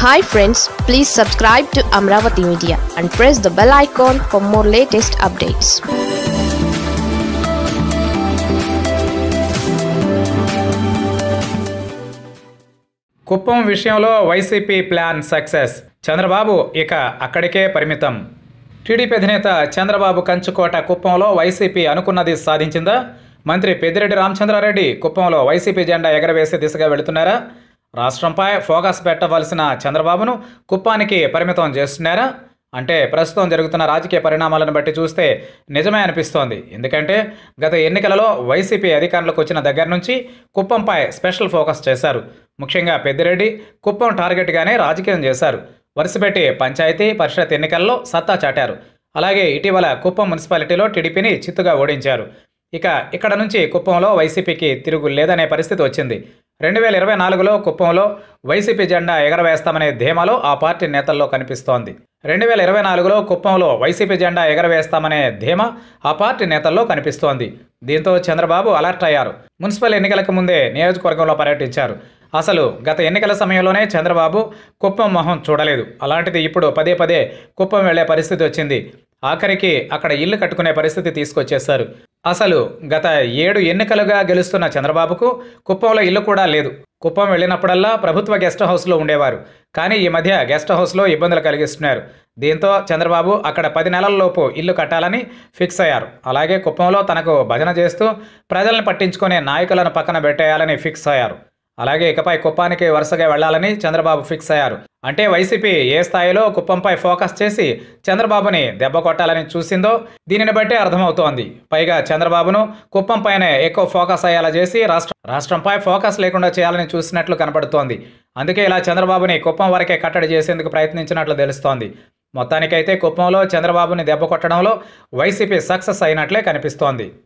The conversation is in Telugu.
hi friends please subscribe to Amaravati media and press the bell icon for more latest updates Kuppam విషయంలో వైసీపీ ప్లాన్ సక్సెస్ చంద్రబాబు ఇక అక్కడికే పరిమితం టీడీపీ అధినేత చంద్రబాబు కంచుకోట కుప్పంలో వైసీపీ అనుకున్నది సాధించిందా మంత్రి పెద్దిరెడ్డి రామచంద్రారెడ్డి కుప్పంలో వైసీపీ జెండా ఎగరవేసే దిశగా వెళుతున్నారా రాష్ట్రంపై ఫోకస్ పెట్టవలసిన చంద్రబాబును కుప్పానికి పరిమితం చేస్తున్నారా అంటే ప్రస్తుతం జరుగుతున్న రాజకీయ పరిణామాలను బట్టి చూస్తే నిజమే అనిపిస్తోంది ఎందుకంటే గత ఎన్నికలలో వైసీపీ అధికారంలోకి వచ్చిన దగ్గర నుంచి కుప్పంపై స్పెషల్ ఫోకస్ చేశారు ముఖ్యంగా పెద్దిరెడ్డి కుప్పం టార్గెట్గానే రాజకీయం చేశారు వరుసపెట్టి పంచాయతీ పరిషత్ ఎన్నికల్లో సత్తా చాటారు అలాగే ఇటీవల కుప్పం మున్సిపాలిటీలో టీడీపీని చిత్తుగా ఓడించారు ఇక ఇక్కడ నుంచి కుప్పంలో వైసీపీకి తిరుగు లేదనే పరిస్థితి వచ్చింది రెండు వేల ఇరవై నాలుగులో కుప్పంలో వైసీపీ జెండా ఎగరవేస్తామనే ధీమాలో ఆ పార్టీ నేతల్లో కనిపిస్తోంది రెండు వేల ఇరవై నాలుగులో కుప్పంలో వైసీపీ జెండా ఎగరవేస్తామనే ధీమా ఆ పార్టీ నేతల్లో కనిపిస్తోంది దీంతో చంద్రబాబు అలర్ట్ అయ్యారు మున్సిపల్ ఎన్నికలకు ముందే నియోజకవర్గంలో పర్యటించారు అసలు గత ఎన్నికల సమయంలోనే చంద్రబాబు కుప్పం మొహం చూడలేదు అలాంటిది ఇప్పుడు పదే పదే కుప్పం వెళ్లే పరిస్థితి వచ్చింది ఆఖరికి అక్కడ ఇల్లు కట్టుకునే పరిస్థితి తీసుకొచ్చేశారు అసలు గత ఏడు ఎన్నికలుగా గెలుస్తున్న చంద్రబాబుకు కుప్పంలో ఇల్లు కూడా లేదు కుప్పం వెళ్ళినప్పుడల్లా ప్రభుత్వ గెస్ట్ హౌస్లో ఉండేవారు కానీ ఈ మధ్య గెస్ట్ హౌస్లో ఇబ్బందులు కలిగిస్తున్నారు దీంతో చంద్రబాబు అక్కడ పది నెలల్లోపు ఇల్లు కట్టాలని ఫిక్స్ అయ్యారు అలాగే కుప్పంలో తనకు భజన చేస్తూ ప్రజలను పట్టించుకునే నాయకులను పక్కన పెట్టేయాలని ఫిక్స్ అయ్యారు అలాగే ఇకపై కుప్పానికి వరుసగా వెళ్లాలని చంద్రబాబు ఫిక్స్ అయ్యారు అంటే వైసీపీ ఏ స్థాయిలో కుప్పంపై ఫోకస్ చేసి చంద్రబాబుని దెబ్బ కొట్టాలని చూసిందో దీనిని బట్టే అర్థమవుతోంది పైగా చంద్రబాబును కుప్పంపైనే ఎక్కువ ఫోకస్ అయ్యేలా చేసి రాష్ట్ర రాష్ట్రంపై ఫోకస్ లేకుండా చేయాలని చూసినట్లు కనపడుతోంది అందుకే ఇలా చంద్రబాబుని కుప్పం వరకే కట్టడి చేసేందుకు ప్రయత్నించినట్లు తెలుస్తోంది మొత్తానికైతే కుప్పంలో చంద్రబాబుని దెబ్బ కొట్టడంలో వైసీపీ సక్సెస్ అయినట్లే కనిపిస్తోంది